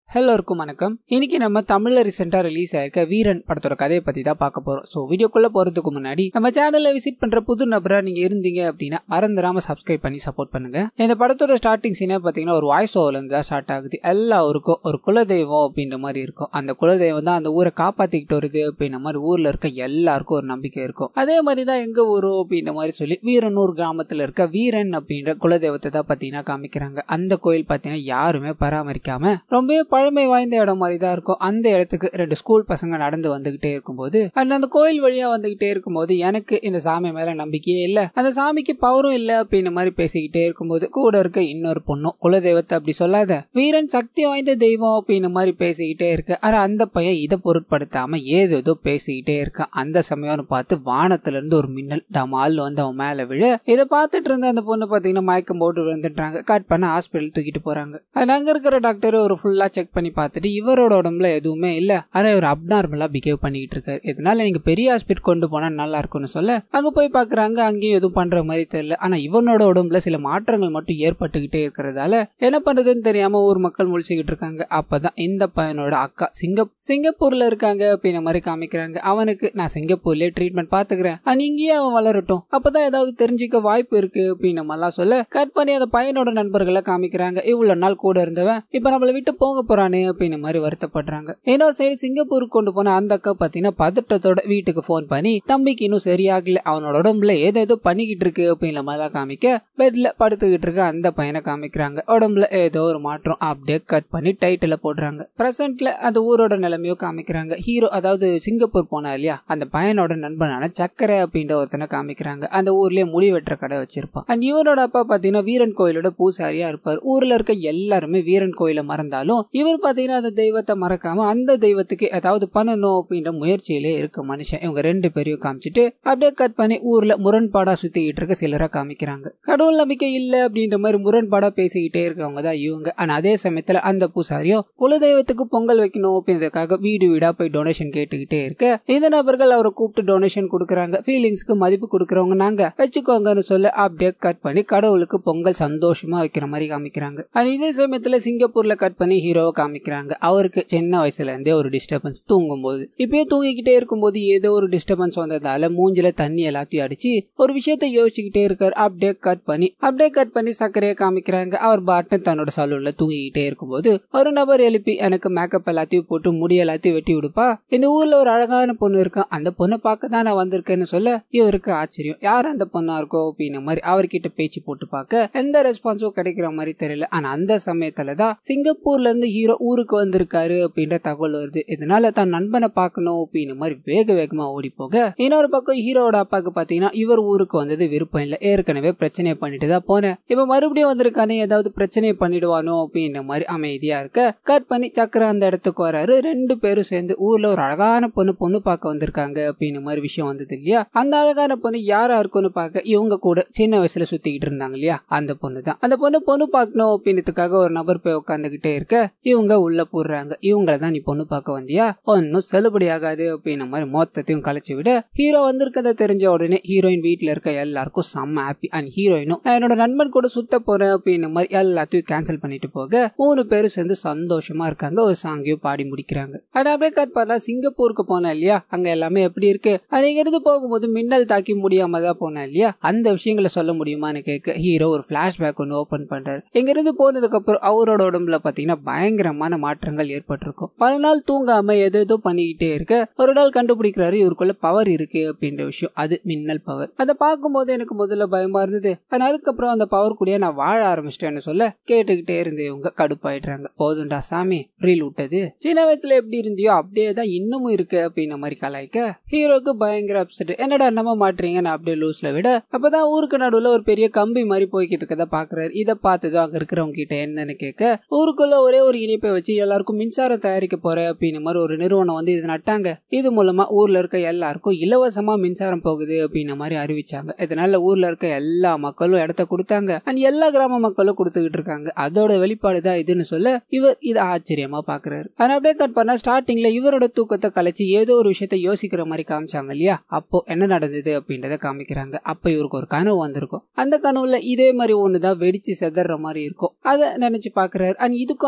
எல்லோருக்கும் வணக்கம் இன்னைக்கு நம்ம தமிழ்ல ரீசெண்டா ரிலீஸ் ஆயிருக்க வீரன் படத்தோட கதையை பத்தி தான் பார்க்க போறோம் ஸோ வீடியோக்குள்ள போறதுக்கு முன்னாடி நம்ம சேனல்ல விசிட் பண்ற புது நபரா நீங்க இருந்தீங்க அப்படின்னா மறந்துடாம சப்ஸ்கிரைப் பண்ணி சப்போர்ட் பண்ணுங்க இந்த படத்தோட ஸ்டார்டிங் சீனே பாத்தீங்கன்னா ஒரு வாய்ஸ் ஓவர்ல இருந்து தான் ஸ்டார்ட் ஆகுது எல்லாருக்கும் ஒரு குலதெய்வம் அப்படின்ற மாதிரி இருக்கும் அந்த குலதெய்வம் தான் அந்த ஊரை காப்பாத்திக்கிட்டு வருது அப்படின்ற மாதிரி ஊர்ல இருக்க எல்லாருக்கும் ஒரு நம்பிக்கை இருக்கும் அதே மாதிரி தான் எங்க ஊரோ அப்படின்ற மாதிரி சொல்லி வீரனூர் கிராமத்துல இருக்க வீரன் அப்படின்ற குலதெய்வத்தை தான் பாத்தீங்கன்னா காமிக்கிறாங்க அந்த கோயில் பாத்தீங்கன்னா யாருமே பராமரிக்காம ரொம்பவே பழமை வாய்ந்த இடம் மாதிரி தான் இருக்கும் அந்த இடத்துக்கு ரெண்டு ஸ்கூல் பசங்க நடந்து வந்துகிட்டே இருக்கும்போது அந்த அந்த கோயில் வழியா வந்துகிட்டே இருக்கும்போது எனக்கு இந்த சாமி மேல நம்பிக்கையே இல்ல அந்த சாமிக்கு பவரும் இல்ல அப்படின்ற மாதிரி பேசிக்கிட்டே இருக்கும்போது கூட இருக்க இன்னொரு பொண்ணும் குலதெய்வத்தை அப்படி சொல்லாத வீரன் சக்தி வாய்ந்த தெய்வம் அப்படின்ற மாதிரி பேசிக்கிட்டே இருக்கு ஆனா அந்த பையன் இதை பொருட்படுத்தாம ஏதோ பேசிக்கிட்டே இருக்கான் அந்த சமயம்னு பார்த்து வானத்துல இருந்து ஒரு மின்னல் டமால் வந்து அவன் மேல விழ இதை பார்த்துட்டு இருந்த அந்த பொண்ணு பாத்தீங்கன்னா மயக்கம் போட்டு விழுந்துட்டாங்க கட் பண்ண ஹாஸ்பிட்டல் தூக்கிட்டு போறாங்க அது அங்க இருக்கிற டாக்டர் ஒரு ஃபுல்லா செக் பண்ணி பார்த்துட்டு இவரோட உடம்புல எதுவுமே இல்ல ஆனா இவர் அப்நார்மலா பிஹேவ் பண்ணிக்கிட்டு இருக்காரு இதனால நீங்க பெரிய ஹாஸ்பிட்டல் கொண்டு போனா நல்லா இருக்கும்னு சொல்ல அங்க போய் பாக்குறாங்க அங்கேயும் எதுவும் பண்ற மாதிரி தெரியல ஆனா இவனோட உடம்புல சில மாற்றங்கள் மட்டும் ஏற்பட்டுக்கிட்டே இருக்கிறதால என்ன பண்றதுன்னு தெரியாம ஊர் மக்கள் முழிச்சுக்கிட்டு இருக்காங்க அப்பதான் இந்த பையனோட அக்கா சிங்க சிங்கப்பூர்ல இருக்காங்க அப்படின்ற மாதிரி காமிக்கிறாங்க அவனுக்கு நான் சிங்கப்பூர்லயே ட்ரீட்மெண்ட் பாத்துக்கிறேன் ஆனா இங்கேயே அவன் வளரட்டும் அப்பதான் ஏதாவது தெரிஞ்சுக்க வாய்ப்பு இருக்கு அப்படின்னு மாதிரிலாம் சொல்ல கட் பண்ணி அந்த பையனோட நண்பர்களை காமிக்கிறாங்க இவ்வளவு நாள் கூட இருந்தவன் இப்ப நம்மள விட்டு போக போறானே அப்படின்னு மாதிரி வருத்தப்படுறாங்க இன்னொரு சைடு சிங்கப்பூருக்கு கொண்டு போன அந்த அக்கா பாத்தீங்கன்னா பதட்டத்தோட வீட்டுக்கு போன் பண்ணி தம்பிக்கு இன்னும் சரியாகல அவனோட உடம்புல ஏதோ பண்ணிக்கிட்டு இருக்கு அப்படின்ற மாதிரிலாம் காமிக்க பெட்ல படுத்துக்கிட்டு இருக்க அந்த பையனை காமிக்கிறாங்க உடம்புல ஏதோ ஒரு மாற்றம் அப்படியே கட் பண்ணி டைட்டில போடுறாங்க பிரசன்ட்ல அந்த ஊரோட நிலைமையோ காமிக்கிறாங்க ஹீரோ அதாவது சிங்கப்பூர் போனா இல்லையா அந்த பையனோட நண்பனான சக்கரை அப்படின்ற ஒருத்தனை காமிக்கிறாங்க அந்த ஊர்லயே முடி வெட்டுற கடை வச்சிருப்பான் அண்ட் இவரோட அப்பா பாத்தீங்கன்னா வீரன் கோயிலோட பூசாரியா இருப்பார் ஊர்ல இருக்க எல்லாருமே வீரன் கோயில மறந்தாலும் இவர் பாத்தீங்கன்னா அந்த தெய்வத்தை மறக்காம அந்த தெய்வத்துக்கு ஏதாவது பண்ணணும் அப்படின்ற முயற்சியிலே இருக்க மனுஷன் இவங்க ரெண்டு பேரையும் காமிச்சிட்டு அப்படியே கட் பண்ணி ஊர்ல முரண்பாடா சுத்திக்கிட்டு இருக்க சிலரை காமிக்கிறாங்க கடவுள் நம்பிக்கை இல்ல அப்படின்ற மாதிரி முரண்பாடா பேசிக்கிட்டே இருக்கவங்க தான் இவங்க ஆனா அதே சமயத்துல அந்த பூசாரியும் குலதெய்வத்துக்கு பொங்கல் வைக்கணும் அப்படின்றதுக்காக வீடு வீடா போய் டொனேஷன் கேட்டுக்கிட்டே இருக்க இந்த நபர்கள் அவரை கூப்பிட்டு டொனேஷன் கொடுக்குறாங்க ஃபீலிங்ஸ்க்கு மதிப்பு கொடுக்குறவங்க நாங்க வச்சுக்கோங்கன்னு சொல்ல அப்படியே கட் பண்ணி கடவுளுக்கு பொங்கல் சந்தோஷமா வைக்கிற மாதிரி காமிக்கிறாங்க ஆனா இதே சமயத்துல சிங்கப்பூர்ல கட் பண்ணி ஹீரோவை காமிக்கிறாங்க அவருக்கு சின்ன வயசுல இருந்தே ஒரு டிஸ்டர்பன்ஸ் தூங்கும் போது இப்பயே தூங்கிக்கிட்டே இருக்கும்போது ஏதோ ஒரு டிஸ்டர்பன்ஸ் வந்ததால மூஞ்சில தண்ணி எல்லாத்தையும் அடிச்சு ஒரு விஷயத்த யோசிச்சுக்கிட்டே இருக்காரு அப்படியே கட் பண்ணி அப்படியே கட் பண்ணி சர்க்கரையை காமிக்கிறாங்க அவர் பாட்டு தன்னோட சலூன்ல தூங்கிக்கிட்டே இருக்கும்போது ஒரு நபர் எழுப்பி எனக்கு மேக்கப் எல்லாத்தையும் போட்டு முடி எல்லாத்தையும் வெட்டி விடுப்பா இந்த ஊர்ல ஒரு அழகான பொண்ணு இருக்கான் அந்த பொண்ணை பார்க்க தான் நான் வந்திருக்கேன்னு சொல்ல இவருக்கு ஆச்சரியம் யார் அந்த பொண்ணா இருக்கோ அப்படின்ன மாதிரி அவர்கிட்ட பேச்சு போட்டு பார்க்க எந்த ரெஸ்பான்ஸும் கிடைக்கிற மாதிரி தெரியல ஆனா அந்த சமயத்துல தான் சிங்கப்பூர்ல இருந்து ஹீரோ ஊருக்கு வந்திருக்காரு அப்படின்ற தகவல் வருது இதனால தான் நண்பனை பார்க்கணும் அப்படின்னு மாதிரி வேக வேகமா ஓடி போக இன்னொரு பக்கம் ஹீரோட அப்பாவுக்கு பாத்தீங்கன்னா இவர் ஊருக்கு வந்தது விருப்பம் இல்லை ஏற்கனவே பிரச்சனை பண்ணிட்டு தான் போனேன் இப்ப மறுபடியும் வந்திருக்கானே ஏதாவது பிரச்சனை பண்ணிடுவானோ அப்படின்ற மாதிரி அமைதியா இருக்க கட் பண்ணி சக்கர அந்த இடத்துக்கு வராரு ரெண்டு பேரும் சேர்ந்து ஊர்ல ஒரு அழகான பொண்ணு பொண்ணு பார்க்க வந்திருக்காங்க அப்படின்னு மாதிரி விஷயம் வந்தது இல்லையா அந்த அழகான பொண்ணு யாரா இருக்குன்னு பார்க்க இவங்க கூட சின்ன வயசுல சுத்திக்கிட்டு இருந்தாங்க இல்லையா அந்த பொண்ணு தான் அந்த பொண்ணு பொண்ணு பார்க்கணும் அப்படின்றதுக்காக ஒரு நபர் போய் உட்காந்துக்கிட்டே இருக்க இவங்க உள்ள போடுறாங்க இவங்கள தான் நீ பொண்ணு பார்க்க வந்தியா ஒன்னும் செல்லுபடி ஆகாது அப்படின்ன மாதிரி மொத்தத்தையும் கழிச்சு விட ஹீரோ வந்திருக்கத தெரிஞ்ச உடனே ஹீரோயின் வீட்டுல இருக்க எல்லாருக்கும் செம்ம ஹாப்பி அண்ட் ஹீரோயினும் நான் என்னோட நண்பன் கூட சுத்த போறேன் அப்படின்ன மாதிரி எல்லாத்தையும் கேன்சல் பண்ணிட்டு போக மூணு பேரும் சேர்ந்து சந்தோஷமா இருக்காங்க ஒரு சாங்கையும் பாடி முடிக்கிறாங்க அது அப்படியே கட் பண்ணா சிங்கப்பூருக்கு போனேன் இல்லையா அங்க எல்லாமே எப்படி இருக்கு அது இங்க இருந்து போகும்போது மின்னல் தாக்கி முடியாம தான் போனேன் இல்லையா அந்த விஷயங்களை சொல்ல முடியுமான்னு கேட்க ஹீரோ ஒரு பிளாஷ்பேக் ஒன்று ஓபன் பண்றாரு இங்க இருந்து போனதுக்கு அப்புறம் அவரோட உடம்புல பாத்தீங்கன்னா பயங்கரமான மாற்றங்கள் ஏற்பட்டிருக்கும் பல நாள் தூங்காம எதோ பண்ணிக்கிட்டே இருக்க ஒரு நாள் கண்டுபிடிக்கிறாரு இவருக்குள்ள பவர் இருக்கு அப்படின்ற விஷயம் அது மின்னல் பவர் அதை பார்க்கும்போது எனக்கு முதல்ல பயமா இருந்தது ஆனா அதுக்கப்புறம் அந்த பவர் கூடயே நான் வாழ ஆரம்பிச்சிட்டேன்னு சொல்ல கேட்டுக்கிட்டே இருந்த இவங்க கடுப்பாயிடுறாங்க போதும்டா சாமி ரீல் விட்டது சின்ன வயசுல எப்படி இருந்தியோ அப்படியே தான் இன்னமும் இருக்கு அப்படின்ன மாதிரி கலாய்க்க ஹீரோக்கு பயங்கர அப்செட் என்னடா நம்ப மாட்டீங்க நான் அப்படியே லூஸ்ல விட அப்பதான் ஊருக்கு நடுவுல ஒரு பெரிய கம்பி மாதிரி போய்கிட்டு இருக்கத பாக்குறாரு இதை பார்த்ததும் அங்க இருக்கிறவங்க கிட்ட என்னன்னு கேட்க ஊருக்குள்ள ஒரே ஒரு இணைப்பை வச்சு எல்லாருக்கும் மின்சாரம் தயாரிக்க போற அப்படின்னு மாதிரி ஒரு நிறுவனம் வந்து இது நட்டாங்க இது மூலமா ஊர்ல இருக்க எல்லாருக்கும் இலவசமா மின்சாரம் போகுது அப்படின்ன மாதிரி அறிவிச்சாங்க இதனால ஊர்ல இருக்க எல்லா மக்களும் இடத்த கொடுத்தாங்க அண்ட் எல்லா கிராம மக்களும் கொடுத்துக்கிட்டு இருக்காங்க அதோட வெளிப்பாடு தான் இதுன்னு சொல்ல இவர் இதை ஆச்சரியமா பாக்குறாரு ஆனா அப்படியே கட் பண்ணா ஸ்டார்டிங்ல இவரோட தூக்கத்தை கலைச்சு ஏதோ ஒரு விஷயத்த யோசிக்கிற மாதிரி காமிச்சாங்க இல்லையா அப்போ என்ன நடந்தது அப்படின்றத காமிக்கிறாங்க அப்ப இவருக்கு ஒரு கனவு வந்திருக்கும் அந்த கனவுல இதே மாதிரி ஒண்ணுதான் வெடிச்சு செதற மாதிரி இருக்கும் அதை நினைச்சு பாக்குறாரு அண்ட் இதுக்கும் அதுக்கும் ஏதாவது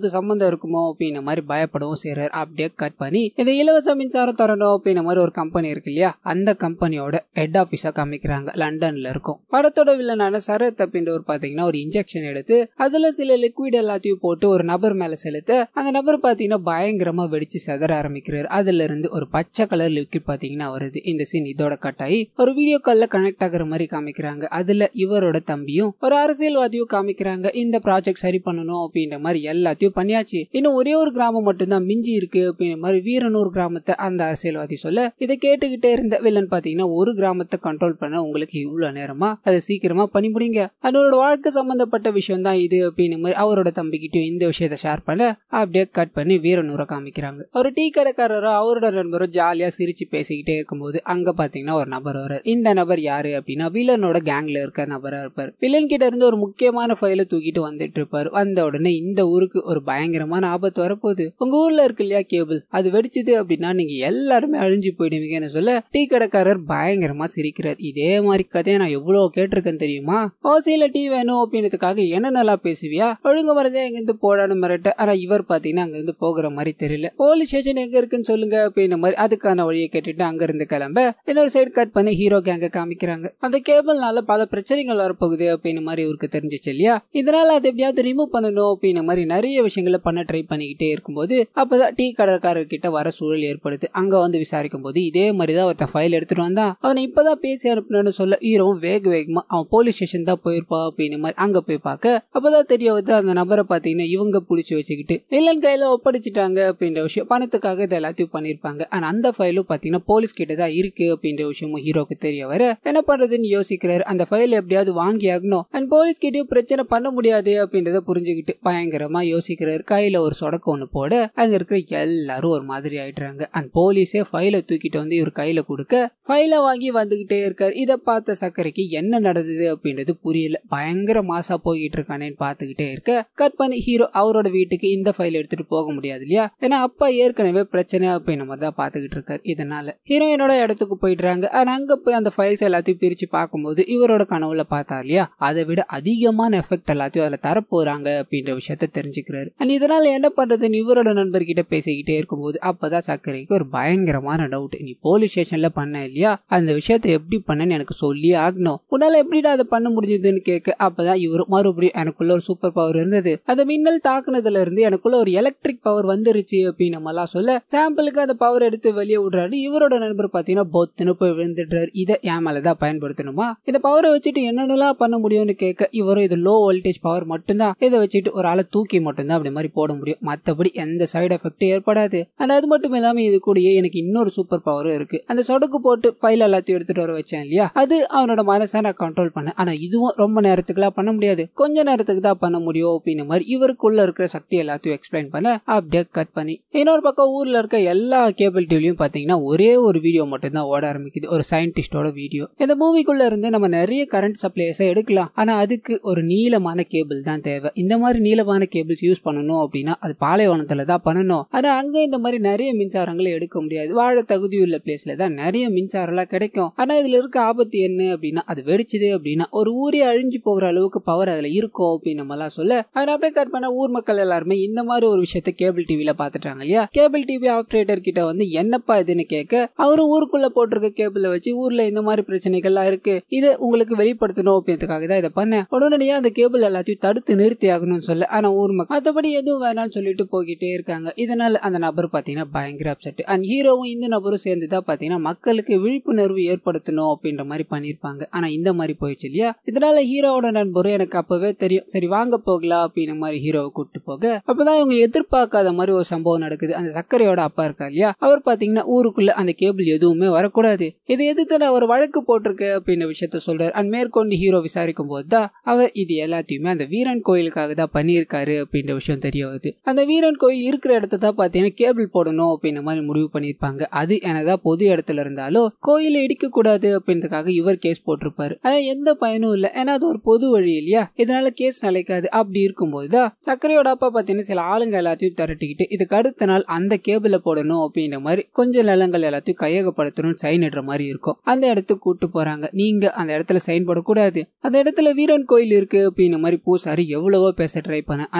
ஏதாவது சம்பந்தம் இருக்குமோ அப்படின்ற மாதிரி பயப்படவும் செய்யறாரு அப்படியே கட் பண்ணி இந்த இலவச மின்சாரம் தரணும் அப்படின்ற மாதிரி ஒரு கம்பெனி இருக்கு இல்லையா அந்த கம்பெனியோட ஹெட் ஆஃபீஸா காமிக்கிறாங்க லண்டன்ல இருக்கும் படத்தோட வில்லனான சரத் அப்படின்றவர் பாத்தீங்கன்னா ஒரு இன்ஜெக்ஷன் எடுத்து அதுல சில லிக்விட் எல்லாத்தையும் போட்டு ஒரு நபர் மேல செலுத்த அந்த நபர் பாத்தீங்கன்னா பயங்கரமா வெடிச்சு செதற ஆரம்பிக்கிறாரு அதுல இருந்து ஒரு பச்சை கலர் லிக்விட் பாத்தீங்கன்னா வருது இந்த சீன் இதோட கட் ஆகி ஒரு வீடியோ கால்ல கனெக்ட் ஆகுற மாதிரி காமிக்கிறாங்க அதுல இவரோட தம்பியும் ஒரு அரசியல்வாதியும் காமிக்கிறாங்க இந்த ப்ராஜெக்ட் சரி பண்ணணும் அப்படின்ற மாதிரி எல்லாத்தையும் பண்ணியாச்சு இன்னும் ஒரே ஒரு கிராமம் மட்டும்தான் மிஞ்சி இருக்கு அப்படின்ற மாதிரி வீரனூர் கிராமத்தை அந்த அரசியல்வாதி சொல்ல இதை கேட்டுக்கிட்டே இருந்த வில்லன் பாத்தீங்கன்னா ஒரு கிராமத்தை கண்ட்ரோல் பண்ண உங்களுக்கு இவ்வளவு நேரமா அதை சீக்கிரமா பண்ணி முடிங்க அவரோட வாழ்க்கை சம்பந்தப்பட்ட விஷயம் தான் இது அப்படின்னு மாதிரி அவரோட தம்பிக்கிட்டையும் இந்த விஷயத்த ஷேர் பண்ண அப்படியே கட் பண்ணி வீரனூரை காமிக்கிறாங்க ஒரு டீ கடைக்காரரோ அவரோட நண்பரும் ஜாலியா சிரிச்சு பேசிக்கிட்டே இருக்கும்போது அங்க பாத்தீங்கன்னா ஒரு நபர் வர்றாரு இந்த நபர் யாரு அப்படின்னா வில்லனோட கேங்ல இருக்க நபரா இருப்பார் வில்லன் கிட்ட இருந்து ஒரு முக்கியமான ஃபைலை தூக்கிட்டு வந்துட்டு இருப்பாரு வந்த உடனே இந்த ஊருக்கு ஒரு பயங்கரமான ஆபத்து வரப்போகுது உங்க ஊர்ல இருக்கு இல்லையா கேபிள் அது வெடிச்சது அப்படின்னா நீங்க எல்லாருமே அழிஞ்சு போயிடுவீங்கன்னு சொல்ல டீ கடைக்காரர் பயங்கரமா சிரிக்கிறார் இதே மாதிரி கதையை நான் எவ்வளவு கேட்டிருக்கேன் தெரியுமா ஓசியில டீ வேணும் அப்படின்றதுக்காக என்ன நல்லா பேசுவியா ஒழுங்கு வரதே எங்கிருந்து போடான்னு மிரட்ட ஆனா இவர் பாத்தீங்கன்னா அங்க இருந்து போகிற மாதிரி தெரியல போலீஸ் ஸ்டேஷன் எங்க இருக்குன்னு சொல்லுங்க அப்படின்ற மாதிரி அதுக்கான வழியை கேட்டுட்டு அங்க இருந்து கிளம்ப இன்னொரு சைடு கட் பண்ணி ஹீரோ கேங்க காமிக்கிறாங்க அந்த கேபிள்னால பல பிரச்சனைகள் வரப்போகுது அப்படின்னு மாதிரி இவருக்கு தெரிஞ்சிச்சு இல்லையா இதனால அதை எப்படியாவது ரிமூவ் பண்ணணும் அப்படின்ற மாதிரி நிறைய விஷயங்களை பண்ண ட்ரை பண்ணிக்கிட்டே இருக்கும்போது அப்பதான் டீ கடைக்காரர் கிட்ட வர சூழல் ஏற்படுது அங்க வந்து விசாரிக்கும் போது இதே மாதிரி தான் ஒருத்தன் ஃபைல் எடுத்துட்டு வந்தான் அவனை இப்பதான் பேசி அனுப்பினு சொல்ல ஹீரோவும் வேக வேகமா அவன் போலீஸ் ஸ்டேஷன் தான் போயிருப்பா அப்படின்னு மாதிரி அங்க போய் பார்க்க அப்பதான் தெரிய வந்து அந்த நபரை பாத்தீங்கன்னா இவங்க புடிச்சு வச்சுக்கிட்டு வில்லன் கையில ஒப்படைச்சிட்டாங்க அப்படின்ற விஷயம் பணத்துக்காக இது எல்லாத்தையும் பண்ணிருப்பாங்க ஆனா அந்த ஃபைலும் பாத்தீங்கன்னா போலீஸ் கிட்ட தான் இருக்கு அப்படின்ற விஷயமும் ஹீரோக்கு தெரிய வர என்ன பண்றதுன்னு யோசிக்கிறாரு அந்த ஃபைல் எப்படியாவது வாங்கி ஆகணும் அண்ட் போலீஸ் கிட்டயும் பிரச்சனை பண்ண முடியாது அப்படின்றத புரிஞ்சுக்கிட்டு பயங்கரமா யோசிக்கிறாரு கையில ஒரு சொடக்கு ஒண்ணு போட அங்க இருக்கிற எல்லாரும் ஒரு மாதிரி ஆயிடுறாங்க அந்த போலீஸே ஃபைலை தூக்கிட்டு வந்து இவர் கையில கொடுக்க ஃபைலை வாங்கி வந்துகிட்டே இருக்காரு இதை பார்த்த சக்கரைக்கு என்ன நடந்தது அப்படின்றது புரியல பயங்கர மாசா போய்கிட்டு இருக்கானேன்னு பார்த்துக்கிட்டே இருக்க கட் பண்ணி ஹீரோ அவரோட வீட்டுக்கு இந்த ஃபைல் எடுத்துட்டு போக முடியாது இல்லையா ஏன்னா அப்பா ஏற்கனவே பிரச்சனை அப்படின்ற மாதிரி தான் பார்த்துக்கிட்டு இருக்காரு இதனால ஹீரோயினோட இடத்துக்கு போயிடுறாங்க ஆனா அங்க போய் அந்த ஃபைல்ஸ் எல்லாத்தையும் பிரிச்சு பார்க்கும்போது இவரோட கனவுல பார்த்தா இல்லையா அதை விட அதிகமான எஃபெக்ட் எல்லாத்தையும் அதுல தரப்போறாங்க அப்படின்ற விஷயத்த தெரிஞ்சுக்கிறாரு அண்ட் இதனால என்ன பண்றதுன்னு இவரோட நண்பர்கிட்ட பேசிக்கிட்டே இருக்கும்போது அப்பதான் சக்கரைக்கு ஒரு பயங்கரமான டவுட் நீ போலீஸ் ஸ்டேஷன்ல பண்ண இல்லையா அந்த விஷயத்த எப்படி பண்ணன்னு எனக்கு சொல்லி ஆகணும் உன்னால எப்படிடா அதை பண்ண முடிஞ்சதுன்னு கேட்க அப்பதான் இவரு மறுபடியும் எனக்குள்ள ஒரு சூப்பர் பவர் இருந்தது அந்த மின்னல் தாக்குனதுல இருந்து எனக்குள்ள ஒரு எலக்ட்ரிக் பவர் வந்துருச்சு அப்படின்னு நம்மலாம் சொல்ல சாம்பிளுக்கு அந்த பவர் எடுத்து வெளியே விடுறாரு இவரோட நண்பர் பாத்தீங்கன்னா பொத்துன்னு போய் விழுந்துடுறாரு இதை என் மேலதான் பயன்படுத்தணுமா இந்த பவரை வச்சுட்டு என்னென்னலாம் பண்ண முடியும்னு கேட்க இவரும் இது லோ வோல்டேஜ் பவர் மட்டும்தான் இதை வச்சுட்டு ஒரு ஆளை தூக்கி மட்டும்தான் அப்படி மாதிரி போட முடியும் மத்தபடி எந்த சைடு எஃபெக்ட் ஏற்படாது ஆனா அது மட்டும் இல்லாம இது கூடயே எனக்கு இன்னொரு சூப்பர் பவரும் இருக்கு அந்த சொடக்கு போட்டு ஃபைல் எல்லாத்தையும் எடுத்துட்டு வர வச்சேன் இல்லையா அது அவனோட மனசை நான் கண்ட்ரோல் பண்ணேன் ஆனா இதுவும் ரொம்ப நேரத்துக்குலாம் பண்ண முடியாது கொஞ்ச நேரத்துக்கு தான் பண்ண முடியும் அப்படின்னு மாதிரி இவருக்குள்ள இருக்கிற சக்தி எல்லாத்தையும் எக்ஸ்பிளைன் பண்ண அப்படியே கட் பண்ணி இன்னொரு பக்கம் ஊர்ல இருக்க எல்லா கேபிள் டிவிலையும் பாத்தீங்கன்னா ஒரே ஒரு வீடியோ மட்டும் தான் ஓட ஆரம்பிக்குது ஒரு சயின்டிஸ்டோட வீடியோ இந்த மூவிக்குள்ள இருந்து நம்ம நிறைய கரண்ட் சப்ளைஸை எடுக்கலாம் ஆனா அதுக்கு ஒரு நீளமான கேபிள் தான் தேவை இந்த மாதிரி நீளமான கேபிள்ஸ் யூஸ் பண்ணணும் அப்படின்னா அது பாலைவனத்துல தான் பண்ணணும் ஆனா அங்க இந்த மாதிரி நிறைய மின்சாரங்களை எடுக்க முடியாது வாழ தகுதி உள்ள பிளேஸ்ல தான் நிறைய மின்சாரம்லாம் கிடைக்கும் ஆனா இதுல இருக்க ஆபத்து என்ன அப்படின்னா அது வெடிச்சது அப்படின்னா ஒரு ஊரே அழிஞ்சு போகிற அளவுக்கு பவர் அதுல இருக்கும் அப்படின்னு நம்மலாம் சொல்ல அதை அப்படியே கட் பண்ண ஊர் மக்கள் எல்லாருமே இந்த மாதிரி ஒரு விஷயத்த கேபிள் டிவில பாத்துட்டாங்க இல்லையா கேபிள் டிவி ஆப்ரேட்டர் கிட்ட வந்து என்னப்பா இதுன்னு கேட்க அவரும் ஊருக்குள்ள போட்டிருக்க கேபிள வச்சு ஊர்ல இந்த மாதிரி பிரச்சனைகள்லாம் இருக்கு இதை உங்களுக்கு வெளிப்படுத்தணும் அப்படின்றதுக்காக தான் இதை பண்ணேன் உடனடியா அந்த கேபிள் எல்லாத்தையும் தடுத்து நிறுத்தி ஆகணும்னு சொல்ல ஆனா ஊர் மக்கள் மற்றபடி எதுவும் வேணாம்னு சொல்லிட்டு போய்கிட்டே இருக்காங்க இதனால அந்த நபர் பாத்தீங்கன்னா பயங்கர அப்செட் அண்ட் ஹீரோவும் இந்த நபரும் சேர்ந்து தான் பாத்தீங்கன்னா மக்களுக்கு விழிப்புணர்வு ஏற்படுத்தணும் அப்படின்ற மாதிரி பண்ணிருப்பாங்க ஆனா இந்த மாதிரி போயிடுச்சு இல்லையா இதனால ஹீரோவோட நண்பரும் எனக்கு அப்பவே தெரியும் சரி வாங்க போகலாம் அப்படின்ற மாதிரி ஹீரோவை கூப்பிட்டு போக அப்பதான் இவங்க எதிர்பார்க்காத மாதிரி ஒரு சம்பவம் நடக்குது அந்த சக்கரையோட அப்பா இருக்கா இல்லையா அவர் பாத்தீங்கன்னா ஊருக்குள்ள அந்த கேபிள் எதுவுமே வரக்கூடாது இது எதுக்கு நான் ஒரு வழக்கு போட்டிருக்கு அப்படின்ற விஷயத்த சொல்றாரு அண்ட் மேற்கொண்டு ஹீரோ விசாரிக்கும் போது தான் அவர் இது எல்லாத்தையுமே அந்த வீரன் கோயிலுக்காக தான் பண்ணியிருக்காரு அப்படின்ற விஷயம் தெரிய வருது அந்த வீரன் கோயில் இருக்கிற இடத்த தான் பாத்தீங்கன்னா கேபிள் போடணும் அப்படின்ற மாதிரி முடிவு பண்ணிருப்பாங்க அது எனதான் பொது இடத்துல இருந்தாலும் கோயிலை இடிக்க கூடாது அப்படின்றதுக்காக இவர் கேஸ் போட்டிருப்பாரு ஆனா எந்த பயனும் இல்ல ஏன்னா அது ஒரு பொது வழி இல்லையா இதனால கேஸ் நிலைக்காது அப்படி இருக்கும்போது தான் சக்கரையோட அப்பா பாத்தீங்கன்னா சில ஆளுங்க எல்லாத்தையும் திரட்டிக்கிட்டு இதுக்கு அடுத்த நாள் அந்த கேபிள போடணும் அப்படின்ற மாதிரி கொஞ்சம் நிலங்கள் எல்லாத்தையும் கையகப்படுத்தணும் சைன் இடுற மாதிரி இருக்கும் அந்த இடத்துக்கு கூட்டு போறாங்க நீங்க அந்த இடத்துல சைன் போடக்கூடாது அந்த இடத்துல வீரன் கோயில் இருக்கு அப்படின்ற மாதிரி பூசாரி எவ்வளவோ பேச ட்ரை பண்ண ஆனா அவர்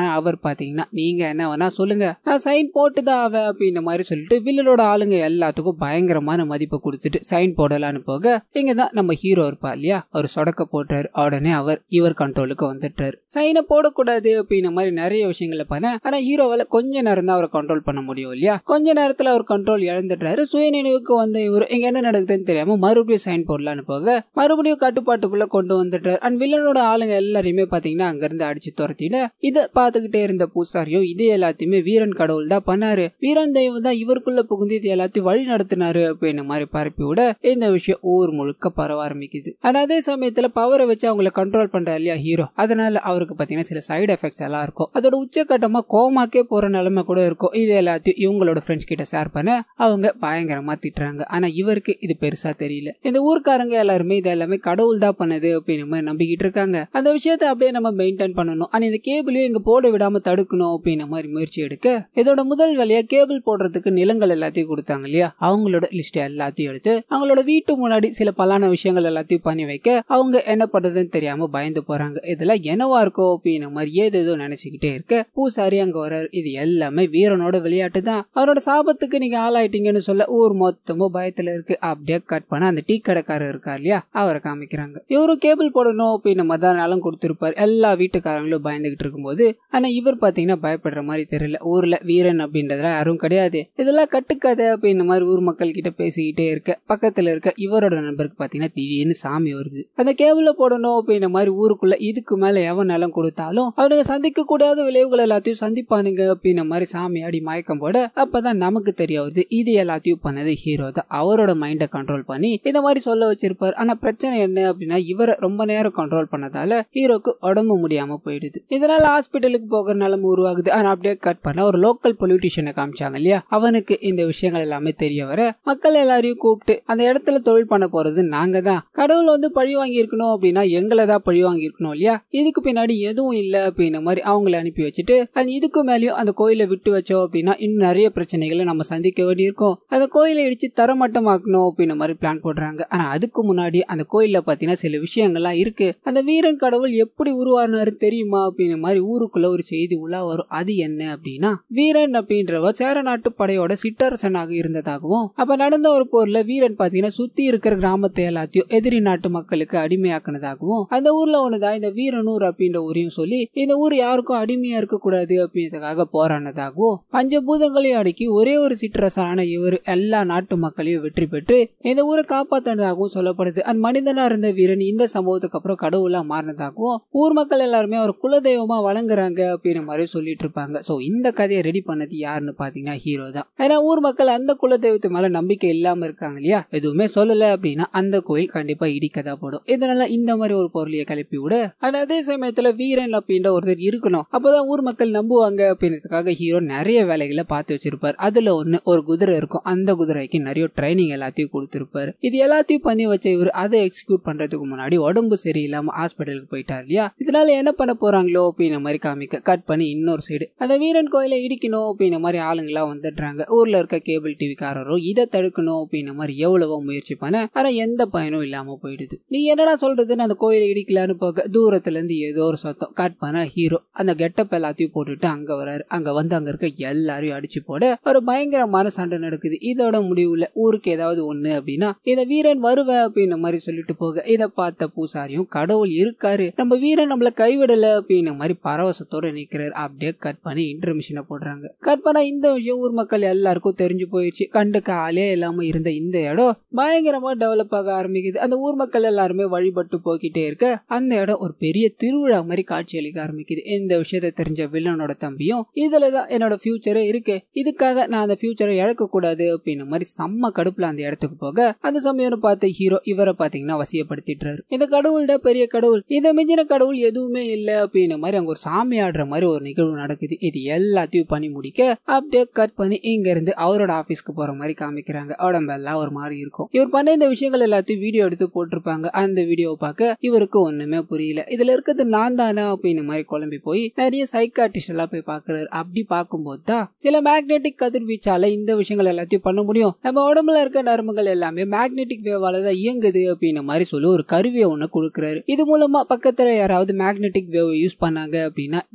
பாத்தீங்கன்னா நீங்க என்ன வேணா சொல்லுங்க நான் சைன் போட்டு தான் ஆவேன் அப்படின்ற மாதிரி சொல்லிட்டு வில்லனோட ஆளுங்க எல்லாத்துக்கும் பயங்கரமான மதிப்பை கொடுத்துட்டு சைன் போடலான்னு போக இங்க தான் நம்ம ஹீரோ இருப்பா இல்லையா அவர் சொடக்க போட்டாரு உடனே அவர் இவர் கண்ட்ரோலுக்கு வந்துட்டாரு சைனை போடக்கூடாது அப்படின்ற மாதிரி நிறைய விஷயங்களை பண்ண ஆனா ஹீரோவால கொஞ்ச நேரம் தான் அவரை கண்ட்ரோல் பண்ண முடியும் இல்லையா கொஞ்ச நேரத்துல அவர் கண்ட்ரோல் இழந்துட்டாரு சுய நினைவுக்கு வந்த இவர் இங்க என்ன நடக்குதுன்னு தெரியாம மறுபடியும் சைன் போடலான்னு போக மறுபடியும் கட்டுப்பாட்டுக்குள்ள கொண்டு வந்துட்டாரு அண்ட் வில்லனோட ஆளுங்க எல்லாரையுமே பாத்தீங்கன்னா அங்க இருந்து அடிச்சு துரத்திட இதை பார்த்துக்கிட்டே இருந்த பூசாரியும் இது எல்லாத்தையுமே வீரன் கடவுள் தான் பண்ணாரு வீரன் தெய்வம் தான் இவருக்குள்ள புகுந்து இது எல்லாத்தையும் வழி நடத்தினாரு அப்படின்னு மாதிரி பரப்பி விட இந்த விஷயம் ஊர் முழுக்க பரவ ஆரம்பிக்குது ஆனா அதே சமயத்துல பவரை வச்சு அவங்கள கண்ட்ரோல் பண்றாரு இல்லையா ஹீரோ அதனால அவருக்கு பாத்தீங்கன்னா சில சைடு எஃபெக்ட்ஸ் எல்லாம் இருக்கும் அதோட உச்சக்கட்டமா கோமாக்கே போற நிலைமை கூட இருக்கும் இது எல்லாத்தையும் இவங்களோட ஃப்ரெண்ட்ஸ் கிட்ட ஷேர் பண்ண அவங்க பயங்கரமா திட்டுறாங்க ஆனா இவருக்கு இது பெருசா தெரியல இந்த ஊர்க்காரங்க எல்லாருமே இது எல்லாமே கடவுள் தான் பண்ணது அப்படின்னு மாதிரி நம்பிக்கிட்டு இருக்காங்க அந்த விஷயத்தை அப்படியே நம்ம மெயின்டைன் பண்ணணும் ஆனா இந்த கேபிளையும் இங்க போட விடாம தடுக்கணும் அப்படின்ற மாதிரி முயற்சி எடுக்க இதோட முதல் வழியா கேபிள் போடுறதுக்கு நிலங்கள் எல்லாத்தையும் கொடுத்தாங்க இல்லையா அவங்களோட லிஸ்ட் எல்லாத்தையும் எடுத்து அவங்களோட வீட்டு முன்னாடி சில பலான விஷயங்கள் எல்லாத்தையும் பண்ணி வைக்க அவங்க என்ன பண்றதுன்னு தெரியாம பயந்து போறாங்க இதெல்லாம் என்னவா இருக்கோ அப்படின்ற மாதிரி ஏதேதோ நினைச்சுக்கிட்டே இருக்க பூசாரி அங்க வர்றாரு இது எல்லாமே வீரனோட விளையாட்டு தான் அவரோட சாபத்துக்கு நீங்க ஆளாயிட்டீங்கன்னு சொல்ல ஊர் மொத்தமும் பயத்துல இருக்கு அப்படியே கட் பண்ண அந்த டீ கடைக்காரர் இருக்கார் இல்லையா அவரை காமிக்கிறாங்க இவரும் கேபிள் போடணும் அப்படின்னு மத நலம் கொடுத்திருப்பாரு எல்லா வீட்டுக்காரங்களும் பயந்துகிட்டு இருக்கும்போது ஆனா இவர் பாத்தீங்கன்னா பயப்படுற மாதிரி தெரியல ஊர்ல வீரன் அப்படின்றதுல யாரும் கிடையாது இதெல்லாம் கட்டுக்கதை அப்படின்ற மாதிரி ஊர் மக்கள் கிட்ட பேசிக்கிட்டே இருக்க பக்கத்துல இருக்க இவரோட நண்பருக்கு பாத்தீங்கன்னா திடீர்னு சாமி வருது அந்த கேபிள போடணும் அப்படின்ற மாதிரி ஊருக்குள்ள இதுக்கு மேல எவன் நலம் கொடுத்தாலும் அவனுங்க சந்திக்க கூடாத விளைவுகள் எல்லாத்தையும் சந்திப்பானுங்க அப்படின்ற மாதிரி சாமி ஆடி மயக்கம் போட அப்பதான் நமக்கு தெரிய வருது இது எல்லாத்தையும் பண்ணது ஹீரோ தான் அவரோட மைண்டை கண்ட்ரோல் பண்ணி இந்த மாதிரி சொல்ல வச்சிருப்பாரு ஆனா பிரச்சனை என்ன அப்படின்னா இவரை ரொம்ப நேரம் கண்ட்ரோல் பண்ணதால ஹீரோக்கு உடம்பு முடியாம போயிடுது இதனால ஹாஸ்பிட்டலுக்கு போகிற நிலைமை உருவாகுது ஆனா அப்படியே கட் பண்ண ஒரு லோக்கல் பொலிட்டிஷியனை காமிச்சாங்க இல்லையா அவனுக்கு இந்த விஷயங்கள் எல்லாமே தெரிய வர மக்கள் எல்லாரையும் கூப்பிட்டு அந்த இடத்துல தொழில் பண்ண போறது நாங்க தான் கடவுள் வந்து பழி வாங்கி இருக்கணும் அப்படின்னா எங்களை தான் பழி வாங்கி இருக்கணும் இல்லையா இதுக்கு பின்னாடி எதுவும் இல்ல அப்படின்ற மாதிரி அவங்கள அனுப்பி வச்சுட்டு அது இதுக்கு மேலேயும் அந்த கோயிலை விட்டு வச்சோம் அப்படின்னா இன்னும் நிறைய பிரச்சனைகளை நம்ம சந்திக்க வேண்டியிருக்கும் அந்த கோயிலை இடிச்சு தரமட்டமாக்கணும் அப்படின்ற மாதிரி பிளான் போடுறாங்க ஆனா அதுக்கு முன்னாடி அந்த கோயில்ல பாத்தீங்கன்னா சில விஷயங்கள்லாம் இருக்கு அந்த வீரன் கடவுள் எப்படி உருவானாரு தெரியுமா அப்படின்ற மாதிரி ஊருக்குள்ள ஒரு செய்தி உலா வரும் அது என்ன அப்படின்னா வீரன் அப்படின்றவர் சேர நாட்டு படையோட சிற்றரசனாக இருந்ததாகவும் அப்ப நடந்த ஒரு போர்ல வீரன் பாத்தீங்கன்னா சுத்தி இருக்கிற கிராமத்தை எல்லாத்தையும் எதிரி நாட்டு மக்களுக்கு அடிமையாக்குனதாகவும் அந்த ஊர்ல ஒண்ணுதான் இந்த வீரனூர் அப்படின்ற ஊரையும் சொல்லி இந்த ஊர் யாருக்கும் அடிமையா இருக்க கூடாது அப்படின்றதுக்காக போராடினதாகவும் பஞ்சபூதங்களையும் அடக்கி ஒரே ஒரு சிற்றரசனான இவர் எல்லா நாட்டு மக்களையும் வெற்றி பெற்று இந்த ஊரை காப்பாத்தினதாகவும் சொல்லப்படுது அந்த மனிதனா இருந்த வீரன் இந்த சம்பவத்துக்கு அப்புறம் கடவுளா மாறினதாகவும் ஊர் மக்கள் எல்லாருமே அவர் குலதெய்வமா வழங்குறாங்க அப்படின்ற மாதிரி சொல்லிட்டு இருப்பாங்க சோ இந்த கதையை ரெடி பண்ணது யாருன்னு பாத்தீங்கன்னா ஹீரோ தான் ஏன்னா ஊர் மக்கள் அந்த குலதெய்வத்து மேல நம்பிக்கை இல்லாம இருக்காங்க இல்லையா எதுவுமே சொல்லல அப்படின்னா அந்த கோயில் கண்டிப்பா இடிக்கதா போடும் இதனால இந்த மாதிரி ஒரு பொருளையை கிளப்பி விட ஆனா அதே சமயத்துல வீரன் அப்படின்ற ஒருத்தர் இருக்கணும் அப்பதான் ஊர் மக்கள் நம்புவாங்க அப்படின்றதுக்காக ஹீரோ நிறைய வேலைகளை பார்த்து வச்சிருப்பார் அதுல ஒண்ணு ஒரு குதிரை இருக்கும் அந்த குதிரைக்கு நிறைய ட்ரைனிங் எல்லாத்தையும் கொடுத்திருப்பாரு இது எல்லாத்தையும் பண்ணி வச்ச இவர் அதை எக்ஸிக்யூட் பண்றதுக்கு முன்னாடி உடம்பு சரியில்லாம ஹாஸ்பிட்டலுக்கு போயிட்டார் இல்லையா இதனால என்ன பண்ண போறாங்களோ அப்படின்ற மாதிரி காமிக்க கட் பண்ணி இன்னொரு சைடு அந்த வீரன் கோயிலை இடிக்கணும் அப்படின்ற மாதிரி ஆளுங்கெல்லாம் வந்துடுறாங்க ஊர்ல இருக்க கேபிள் டிவிக்காரரும் இதை தடுக்கணும் அப்படின்ற மாதிரி எவ்வளவோ முயற்சி பண்ண ஆனா எந்த பயனும் இல்லாம போயிடுது நீ என்னடா சொல்றதுன்னு அந்த கோயிலை இடிக்கலான்னு போக தூரத்துல இருந்து ஏதோ ஒரு சத்தம் கட் பண்ண ஹீரோ அந்த கெட்டப் எல்லாத்தையும் போட்டுட்டு அங்க வராரு அங்க வந்து அங்க இருக்க எல்லாரையும் அடிச்சு போட ஒரு பயங்கரமான சண்டை நடக்குது இதோட முடிவுல ஊருக்கு ஏதாவது ஒண்ணு அப்படின்னா இந்த வீரன் வருவ அப்படின்ற மாதிரி சொல்லிட்டு போக இதை பார்த்த பூசாரியும் கடவுள் இருக்காரு நம்ம வீரன் நம்மள கைவிடல அப்படின்ற மாதிரி பரவசத்தோட நிக்கிறாரு அப்படியே கட் பண்ணி இன்டர்மிஷனை போடுறாங்க கட் பண்ண இந்த விஷயம் ஊர் மக்கள் எல்லாருக்கும் தெரிஞ்சு போயிடுச்சு கண்டுக்க ஆளே இல்லாம இருந்த இந்த இடம் பயங்கரமா டெவலப் ஆக ஆரம்பிக்குது அந்த ஊர் மக்கள் எல்லாருமே வழிபட்டு போய்கிட்டே இருக்க அந்த இடம் ஒரு பெரிய திருவிழா மாதிரி காட்சி அளிக்க ஆரம்பிக்குது இந்த விஷயத்த தெரிஞ்ச வில்லனோட தம்பியும் இதுலதான் என்னோட ஃபியூச்சரே இருக்கு இதுக்காக நான் அந்த ஃபியூச்சரை இழக்க கூடாது அப்படின்ற மாதிரி செம்ம கடுப்புல அந்த இடத்துக்கு போக அந்த சமயம் பார்த்த ஹீரோ இவரை பாத்தீங்கன்னா வசியப்படுத்திட்டுறாரு இந்த கடவுள் தான் பெரிய கடவுள் இதை மிஞ்சின கடவுள் எதுவுமே இல்ல அப்படின்ற மாதிரி அங்க ஒரு சாமி ஆடுற மாதிரி ஒரு நிகழ்வு நடக்குது இது எல்லாத்தையும் பண்ணி முடிக்க அப்படியே கட் பண்ணி இங்க இருந்து அவரோட ஆபீஸ்க்கு போற மாதிரி காமிக்கிறாங்க உடம்பெல்லாம் ஒரு மாதிரி இருக்கும் இவர் பண்ண இந்த விஷயங்கள் எல்லாத்தையும் வீடியோ எடுத்து போட்டிருப்பாங்க அந்த வீடியோவை பார்க்க இவருக்கு ஒண்ணுமே புரியல இதுல இருக்கிறது நான் தானே அப்படின்னு மாதிரி குழம்பி போய் நிறைய சைக்காட்டிஸ்ட் எல்லாம் போய் பாக்குறாரு அப்படி பார்க்கும்போது தான் சில மேக்னெட்டிக் கதிர்வீச்சால இந்த விஷயங்கள் எல்லாத்தையும் பண்ண முடியும் நம்ம உடம்புல இருக்க நரம்புகள் எல்லாமே மேக்னெட்டிக் வேவால தான் இயங்குது அப்படின்ற மாதிரி சொல்லி ஒரு கருவியை ஒண்ணு கொடுக்குறாரு இது மூலமா பக்கத்துல யாராவது மேக்னெட்டிக் வேவ் யூஸ் பண்ணாங்க அப்படின்னா தெரிஞ்சுக்க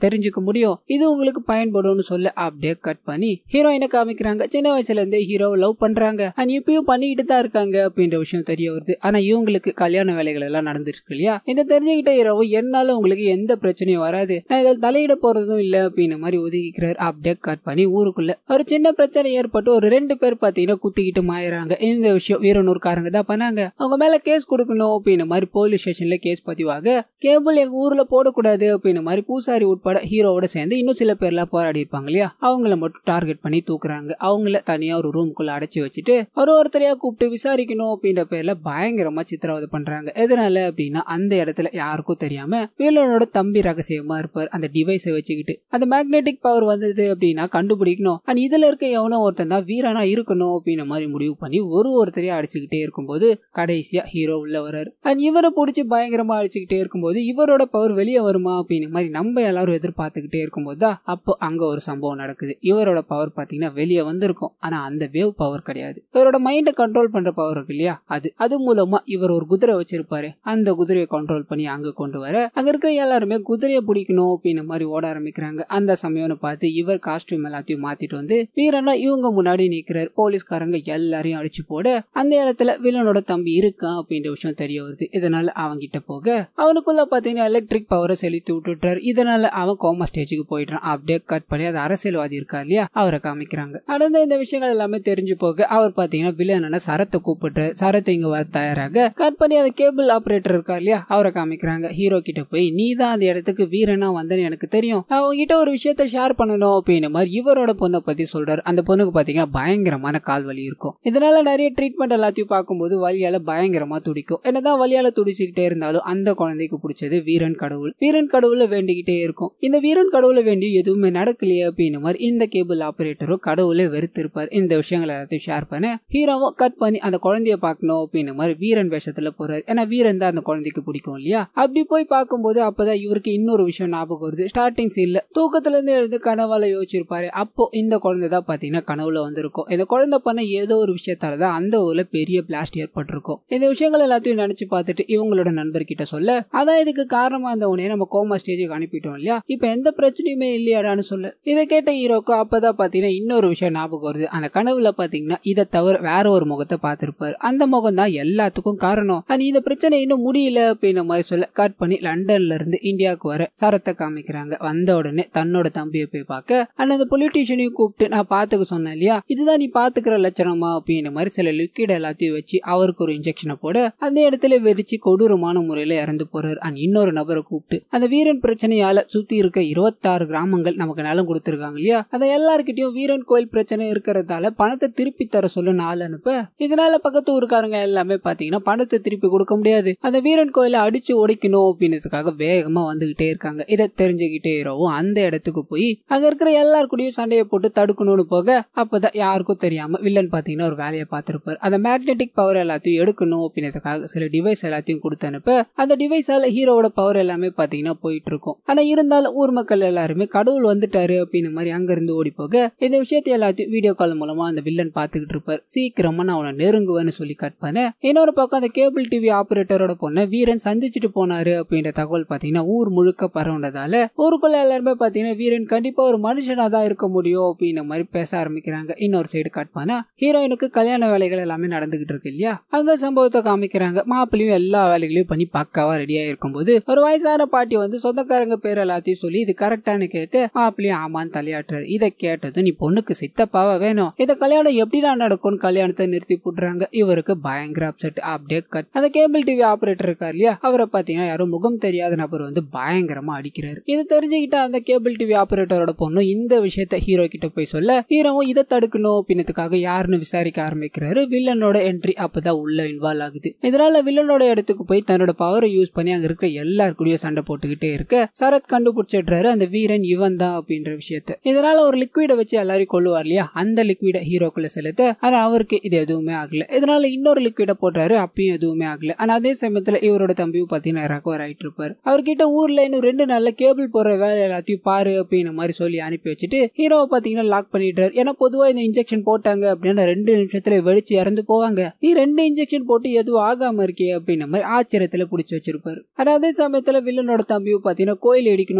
முடியும் இது உங்களுக்கு பயன்படும்னு சொல்ல அப்படியே கட் பண்ணி ஹீரோயினை காமிக்கிறாங்க சின்ன வயசுல இருந்தே ஹீரோ லவ் பண்றாங்க அண்ட் இப்பயும் பண்ணிக்கிட்டு தான் இருக்காங்க அப்படின்ற விஷயம் தெரிய வருது ஆனா இவங்களுக்கு கல்யாண வேலைகள் எல்லாம் நடந்துருக்கு இல்லையா இந்த தெரிஞ்சுக்கிட்ட ஹீரோவும் என்னால உங்களுக்கு எந்த பிரச்சனையும் வராது நான் இதில் தலையிட போறதும் இல்ல அப்படின்ற மாதிரி ஒதுக்கிக்கிறாரு அப்படியே கட் பண்ணி ஊருக்குள்ள ஒரு சின்ன பிரச்சனை ஏற்பட்டு ஒரு ரெண்டு பேர் பாத்தீங்கன்னா குத்திக்கிட்டு மாயறாங்க இந்த விஷயம் வீரனூர்காரங்க தான் பண்ணாங்க அவங்க மேல கேஸ் கொடுக்கணும் அப்படின்ற மாதிரி போலீஸ் ஸ்டேஷன்ல கேஸ் பதிவாக கேபிள் எங்க ஊர்ல போடக்கூடாது அப்படின்ற மாதிரி பூசாரி உட்பட ஹீரோவோட சேர்ந்து இன்னும் சில பேர்லாம் போராடி இருப்பாங்க இல்லையா அவங்கள மட்டும் டார்கெட் பண்ணி தூக்குறாங்க அவங்கள தனியா ஒரு ரூமுக்குள்ள அடைச்சி வச்சுட்டு ஒரு ஒருத்தரையா கூப்பிட்டு விசாரிக்கணும் அப்படின்ற பேர்ல பயங்கரமா சித்திரவதை பண்றாங்க எதனால அப்படின்னா அந்த இடத்துல யாருக்கும் தெரியாம வீரனோட தம்பி ரகசியமா இருப்பார் அந்த டிவைஸை வச்சுக்கிட்டு அந்த மேக்னெட்டிக் பவர் வந்தது அப்படின்னா கண்டுபிடிக்கணும் அண்ட் இதுல இருக்க எவனோ ஒருத்தன் தான் வீரனா இருக்கணும் அப்படின்ற மாதிரி முடிவு பண்ணி ஒரு ஒருத்தரையா அடிச்சுக்கிட்டே இருக்கும்போது கடைசியா ஹீரோ உள்ள வர்றாரு அண்ட் இவரை பிடிச்சி பயங்கரமா அடிச்சுக்கிட்டே இருக்கும்போது இவரோட பவர் வெளியே வருமா அப்படின்னு மாதிரி நம்ம எல்லாரும் எதிர்பார்த்துக்கிட்டே இருக்கும்போது தான் அப்போ அங்க ஒரு சம்பவம் நடக்குது இவரோட பவர் பாத்தீங்கன்னா வெளியே வந்திருக்கும் ஆனா அந்த வேவ் பவர் கிடையாது இவரோட மைண்டை கண்ட்ரோல் பண்ற பவர் இருக்கு இல்லையா அது அது மூலமா இவர் ஒரு குதிரை வச்சிருப்பாரு அந்த குதிரையை கண்ட்ரோல் பண்ணி அங்க கொண்டு வர அங்க இருக்கிற எல்லாருமே குதிரையை பிடிக்கணும் அப்படின்னு மாதிரி ஓட ஆரம்பிக்கிறாங்க அந்த சமயம்னு பார்த்து இவர் காஸ்டியூம் எல்லாத்தையும் மாத்திட்டு வந்து வீரனா இவங்க முன்னாடி நிக்கிறார் போலீஸ்காரங்க எல்லாரையும் அடிச்சு போட அந்த இடத்துல வில்லனோட தம்பி இருக்கான் அப்படின்ற விஷயம் தெரிய வருது இதனால அவங்கிட்ட போக அவனுக்குள்ள பாத்தீங்கன்னா எலக்ட்ரிக் பவரை செலுத்தி விட்டுட்டார் இதனால அவன் கோமா ஸ்டேஜுக்கு போயிடுறான் அப்படியே கட் பண்ணி அது அரசியல்வாதி இருக்கா இல்லையா அவரை காமிக்கிறாங்க நடந்த இந்த விஷயங்கள் எல்லாமே தெரிஞ்சு போக அவர் பாத்தீங்கன்னா வில்லன சரத்தை கூப்பிட்டு சரத்தை இங்க வர தயாராக கட் பண்ணி அந்த கேபிள் ஆபரேட்டர் இருக்கா இல்லையா அவரை காமிக்கிறாங்க ஹீரோ கிட்ட போய் நீ தான் அந்த இடத்துக்கு வீரனா வந்தேன்னு எனக்கு தெரியும் நான் உங்ககிட்ட ஒரு விஷயத்த ஷேர் பண்ணணும் அப்படின்னு மாதிரி இவரோட பொண்ணை பத்தி சொல்றாரு அந்த பொண்ணுக்கு பாத்தீங்கன்னா பயங்கரமான கால் வலி இருக்கும் இதனால நிறைய ட்ரீட்மெண்ட் எல்லாத்தையும் பார்க்கும்போது வலியால பயங்கரமா துடிக்கும் என்னதான் வலியால துடிச்சுக்கிட்டே இருந்தாலும் அந்த குழந்தைக்கு பிடிச்சது வீரன் கடவுள் வீரன் கடவுளை வேண்டிக்கிட்டே இருக்கும் இந்த வீரன் கடவுளை வேண்டி எதுவுமே நடக்கலையே அப்படின்னு மாதிரி இந்த கேபிள் ஆபரேட்டரும் கடவுளே வெறுத்திருப்பார் இந்த விஷயங்கள் எல்லாத்தையும் ஷேர் பண்ண ஹீரோவும் கட் பண்ணி அந்த குழந்தைய பார்க்கணும் அப்படின்னு மாதிரி வீரன் வேஷத்துல போறாரு ஏன்னா வீரன் தான் அந்த குழந்தைக்கு பிடிக்கும் இல்லையா அப்படி போய் பார்க்கும்போது அப்பதான் இவருக்கு இன்னொரு விஷயம் ஞாபகம் வருது ஸ்டார்டிங் சீன்ல தூக்கத்துல இருந்து எழுந்து கனவால யோசிச்சிருப்பாரு அப்போ இந்த குழந்தை தான் பாத்தீங்கன்னா கனவுல வந்திருக்கும் இந்த குழந்தை பண்ண ஏதோ ஒரு விஷயத்தால தான் அந்த ஊர்ல பெரிய பிளாஸ்ட் ஏற்பட்டிருக்கும் இந்த விஷயங்கள் எல்லாத்தையும் நினைச்சு பார்த்துட்டு இவங்களோட நண்பர்கிட்ட சொல்ல அதான் இதுக்கு காரணமா இருந்த உடனே நம்ம கோமா ஸ்டேஜுக்கு அனுப்பிட்டோம் இல்லையா இப்ப எந்த பிரச்சனையுமே இல்லையாடான்னு சொல்ல இதை கேட்ட ஹீரோக்கு அப்பதான் பாத்தீங்கன்னா இன்னொரு விஷயம் ஞாபகம் வருது அந்த கனவுல பாத்தீங்கன்னா இதை தவிர வேற ஒரு முகத்தை பார்த்திருப்பாரு அந்த முகம் தான் எல்லாத்துக்கும் காரணம் அண்ட் இந்த பிரச்சனை இன்னும் முடியல அப்படின்ற மாதிரி சொல்ல கட் பண்ணி லண்டன்ல இருந்து இந்தியாவுக்கு வர சரத்தை காமிக்கிறாங்க வந்த உடனே தன்னோட தம்பியை போய் பார்க்க அண்ட் அந்த பொலிட்டீஷியனையும் கூப்பிட்டு நான் பாத்துக்க சொன்னேன் இல்லையா இதுதான் நீ பாத்துக்கிற லட்சணமா அப்படின்ற மாதிரி சில லிக்விட் எல்லாத்தையும் வச்சு அவருக்கு ஒரு இன்ஜெக்ஷனை போட அந்த இடத்துல வெடிச்சு கொடூரமான முறையில இறந்து போறாரு அண்ட் இன்னொரு நபரை கூப்பிட்டு அந்த வீரன் பிரச்சனையால சுத்தி இருக்க இருபத்தாறு கிராமங்கள் நமக்கு நிலம் கொடுத்திருக்காங்க இல்லையா அதை எல்லாருக்கிட்டையும் வீரன் கோயில் பிரச்சனை இருக்கிறதால பணத்தை திருப்பி தர சொல்ல நாள் அனுப்ப இதனால பக்கத்து ஊருக்காரங்க எல்லாமே பாத்தீங்கன்னா பணத்தை திருப்பி கொடுக்க முடியாது அந்த வீரன் கோயிலை அடிச்சு உடைக்கணும் அப்படின்றதுக்காக வேகமா வந்துகிட்டே இருக்காங்க இதை தெரிஞ்சுக்கிட்டே இரவும் அந்த இடத்துக்கு போய் அங்க இருக்கிற எல்லார் கூடயும் சண்டையை போட்டு தடுக்கணும்னு போக அப்பதான் யாருக்கும் தெரியாம வில்லன் பாத்தீங்கன்னா ஒரு வேலையை பார்த்திருப்பாரு அந்த மேக்னெட்டிக் பவர் எல்லாத்தையும் எடுக்கணும் அப்படின்றதுக்காக சில டிவைஸ் எல்லாத்தையும் கொடுத்து அனுப்ப அந்த டிவைஸால ஹீரோவோட பவர் எல்லாமே பாத்தீங்கன்னா போயிட்டு இருக்கும் ஆனா இருந்தாலும் ஊர் மக்கள் எல்லாருமே கடவுள் வந்துட்டாரு அப்படின்னு மாதிரி அங்க இருந்து ஓடி போக இந்த விஷயத்தை எல்லாத்தையும் வீடியோ கால் மூலமா அந்த வில்லன் பாத்துக்கிட்டு இருப்பார் சீக்கிரமா நான் அவனை நெருங்குவேன்னு சொல்லி கட் பண்ண இன்னொரு பக்கம் அந்த கேபிள் டிவி ஆபரேட்டரோட பொண்ணை வீரன் சந்திச்சுட்டு போனாரு அப்படின்ற தகவல் பாத்தீங்கன்னா ஊர் முழுக்க பரவுனதால ஊருக்குள்ள எல்லாருமே பாத்தீங்கன்னா வீரன் கண்டிப்பா ஒரு மனுஷனா தான் இருக்க முடியும் அப்படின்ற மாதிரி பேச ஆரம்பிக்கிறாங்க இன்னொரு சைடு கட் பண்ண ஹீரோயினுக்கு கல்யாண வேலைகள் எல்லாமே நடந்துகிட்டு இருக்கு இல்லையா அந்த சம்பவத்தை காமிக்கிறாங்க மாப்பிள்ளையும் எல்லா வேலைகளையும் பண்ணி பக்காவா ரெடியா இருக்கும்போது ஒரு வயசான பாட்டி வந்து சொந்தக்காரங்க பேர் எல்லாத்தையும் சொல்லி இது கரெக்டானு கேட்க மாப்பிள்ளையும் ஆமான்னு தலையாட்டுறாரு இதை கேட்டதும் நீ பொண்ணுக்கு சித்தப்பாவா வேணும் இத கல்யாணம் எப்படிடா நடக்கும்னு கல்யாணத்தை நிறுத்தி போடுறாங்க இவருக்கு பயங்கர அப்செட் அப்படியே கட் அந்த கேபிள் டிவி ஆபரேட்டர் இருக்கார் இல்லையா அவரை பாத்தீங்கன்னா யாரும் முகம் தெரியாத நபர் வந்து பயங்கரமா அடிக்கிறாரு இது தெரிஞ்சுக்கிட்ட அந்த கேபிள் டிவி ஆபரேட்டரோட பொண்ணு இந்த விஷயத்த ஹீரோ கிட்ட போய் சொல்ல ஹீரோவும் இதை தடுக்கணும் அப்படின்றதுக்காக யாருன்னு விசாரிக்க ஆரம்பிக்கிறாரு வில்லனோட என்ட்ரி அப்பதான் உள்ள இன்வால்வ் ஆகுது இதனால வில்லனோட இடத்துக்கு போய் தன்னோட பவரை யூஸ் பண்ணி அங்க இருக்கிற எல்லார் கூடயும் சண்டை போட்டுக்கிட்டே இருக்க சரத் கண்டுபிடிச்சிடுறாரு அந்த வீரன் இவன் தான் அப்படின்ற விஷயத்த இதனால ஒரு லிக்விட வச்சு எல்லாரையும் கொள்ளுவார் இல்லையா அந்த லிக்விட ஹீரோக்குள்ள செலுத்த ஆனா அவருக்கு இது எதுவுமே ஆகல இதனால இன்னொரு லிக்விட போட்டாரு அப்பயும் எதுவுமே ஆகல ஆனா அதே சமயத்துல இவரோட தம்பியும் பாத்தீங்கன்னா ரெக்கவர் ஆயிட்டு இருப்பாரு அவர்கிட்ட ஊர்ல இன்னும் ரெண்டு நாள்ல கேபிள் போற வேலை எல்லாத்தையும் பாரு அப்படின்னு மாதிரி சொல்லி அனுப்பி வச்சுட்டு ஹீரோவை பாத்தீங்கன்னா லாக் பண்ணிடுறாரு ஏன்னா பொதுவா இந்த இன்ஜெக்ஷன் போட்டாங்க அப்படின்னா ரெண்டு நிமிஷத்துல வெடிச்சு இறந்து போவாங்க நீ ரெண்டு இன்ஜெக்ஷன் போட்டு எதுவும் ஆகாம இருக்கே அப்படின்ற மாதிரி ஆச்சரியத்துல புடிச்சு வச்சிருப்பாரு ஆனா அதே சமயத்துல வில்லனோட தம்பியும் பாத்தீங்கன்னா கோயில் இடிக்கணும்னு வேலையில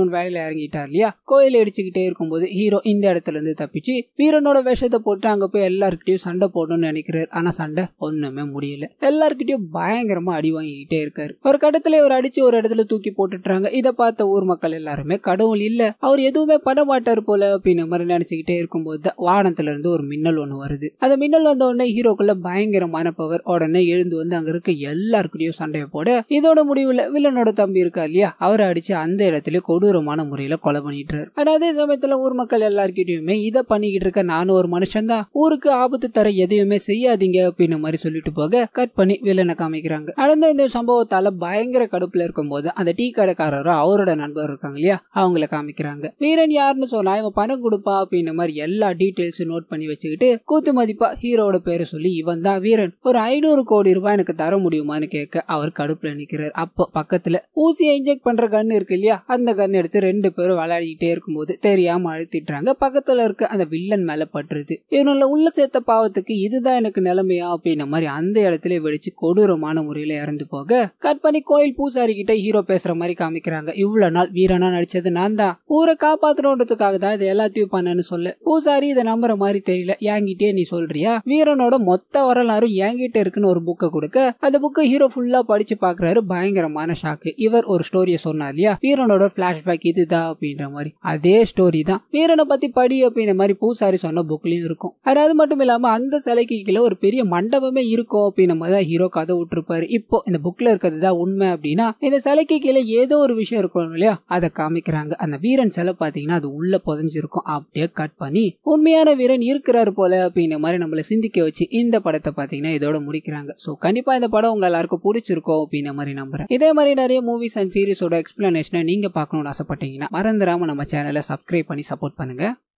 இறங்கிட்டார் இல்லையா கோயில் இடிச்சுக்கிட்டே இருக்கும்போது ஹீரோ இந்த இடத்துல இருந்து தப்பிச்சு வீரனோட வேஷத்தை போட்டு அங்க போய் எல்லாருக்கிட்டையும் சண்டை போடணும்னு நினைக்கிறாரு ஆனா சண்டை ஒண்ணுமே முடியல எல்லாருக்கிட்டையும் பயங்கரமா அடி வாங்கிக்கிட்டே இருக்காரு ஒரு கட்டத்துல இவர் அடிச்சு ஒரு இடத்துல தூக்கி போட்டுட்டுறாங்க இதை பார்த்த ஊர் மக்கள் எல்லாருமே கடவுள் இல்ல அவர் எதுவுமே பண்ண மாட்டார் போல அப்படின்னு மாதிரி நினைச்சுக்கிட்டே இருக்கும்போது தான் வானத்துல இருந்து ஒரு மின்னல் ஒண்ணு வருது அந்த மின்னல் வந்த உடனே ஹீரோக்குள்ள பயங்கரமான பவர் உடனே எழுந்து வந்து அங்க இருக்க எல்லாருக்கிட்டையும் சண்டையை போட இதோட முடிவுல வில்லனோட தம்பி இருக்கா இல்லையா அவரை அடிச்சு அந்த இடத்துல கொடூரமான முறையில கொலை பண்ணிட்டுறாரு ஆனா அதே சமயத்துல ஊர் மக்கள் எல்லார்கிட்டயுமே இதை பண்ணிக்கிட்டு இருக்க நானும் ஒரு மனுஷன் தான் ஊருக்கு ஆபத்து தர எதையுமே செய்யாதீங்க அப்படின்னு மாதிரி சொல்லிட்டு போக கட் பண்ணி வில்லனை காமிக்கிறாங்க நடந்த இந்த சம்பவத்தால பயங்கர கடுப்புல இருக்கும்போது அந்த டீ கடைக்காரரும் அவரோட நண்பர் இருக்காங்க இல்லையா அவங்கள காமிக்கிறாங்க வீரன் யாருன்னு சொன்னா இவன் பணம் கொடுப்பா அப்படின்ற மாதிரி எல்லா டீட்டெயில்ஸும் நோட் பண்ணி வச்சுக்கிட்டு கூத்து மதிப்பா ஹீரோட பேரை சொல்லி இவன் தான் வீரன் ஒரு ஐநூறு கோடி ரூபாய் எனக்கு தர முடியுமான்னு கேட்க அவர் கடுப்புல நிக்கிறார் அப்போ பக்கத்துல ஊசியை இன்ஜெக்ட் பண்ற கன் இருக்கு இல்லையா அந்த கன் எடுத்து ரெண்டு பேரும் விளையாடிக்கிட்டே இருக்கும்போது தெரியாம அழுத்திடுறாங்க பக்கத்துல இருக்க அந்த வில்லன் மேல பட்டுருது இவனோட உள்ள சேர்த்த பாவத்துக்கு இதுதான் எனக்கு நிலைமையா அப்படின்ன மாதிரி அந்த இடத்துல வெடிச்சு கொடூரமான முறையில இறந்து போக கட் பண்ணி கோயில் பூசாரி கிட்ட ஹீரோ பேசுற மாதிரி காமிக்கிறாங்க இவ்வளவு நாள் வீரனா நடிச்சது நான் தான் ஊரை காப்பாத்தணுன்றதுக்காக தான் இது எல்லாத்தையும் பண்ணேன்னு சொல்ல பூசாரி இதை நம்புற மாதிரி தெரியல என்கிட்டயே நீ சொல்றியா வீரனோட மொத்த வரலாறும் என்கிட்ட இருக்குன்னு ஒரு புக்கை கொடுக்க அந்த புக்கை ஹீரோ ஃபுல்லா படிச்சு பாக்குறாரு பயங்கரமான ஷாக்கு இவர் ஒரு ஸ்டோரியை சொன்னார் இல்லையா வீரனோட பிளாஷ்பேக் இதுதான் அப்படின்ற மாதிரி அதே ஸ்டோரி தான் வீரனை பத்தி படி அப்படின்ற மாதிரி பூசாரி சொன்ன புக்லயும் இருக்கும் அது அது மட்டும் இல்லாம அந்த சிலைக்கு கீழே ஒரு பெரிய மண்டபமே இருக்கும் அப்படின்ற மாதிரி தான் ஹீரோ கதை விட்டுருப்பாரு இப்போ இந்த புக்ல இருக்கிறது தான் உண்மை அப்படின்னா இந்த சிலைக்கு கீழே ஏதோ ஒரு விஷயம் இருக்கும் இல்லையா அதை காமிக்கிறாங்க அந்த வீரன் சிலை பாத்தீங்கன்னா அது உள்ள புதஞ்சிருக்கும் அப்படியே கட் பண்ணி உண்மையான வீரன் இருக்கிறாரு போல அப்படின்ற மாதிரி நம்மள சிந்திக்க வச்சு இந்த படத்தை பாத்தீங்கன்னா இதோட முடிக்கிறாங்க சோ கண்டிப்பா இந்த படம் உங்க எல்லாருக்கும் பிடிச்சிருக்கும் அப்படின்ற மாதிரி நம்புறேன் இதே மாதிரி நிறைய மூவிஸ் அண்ட் சீரிஸோட எக்ஸ்பிளனேஷனை நீங்க பார்க்கணும்னு ஆசைப்பட்டீங்கன்னா மறந்துடாம நம்ம சேனலை சப்ஸ்கிரைப் பண்ணி சப்போர்ட் பண்ணுங்க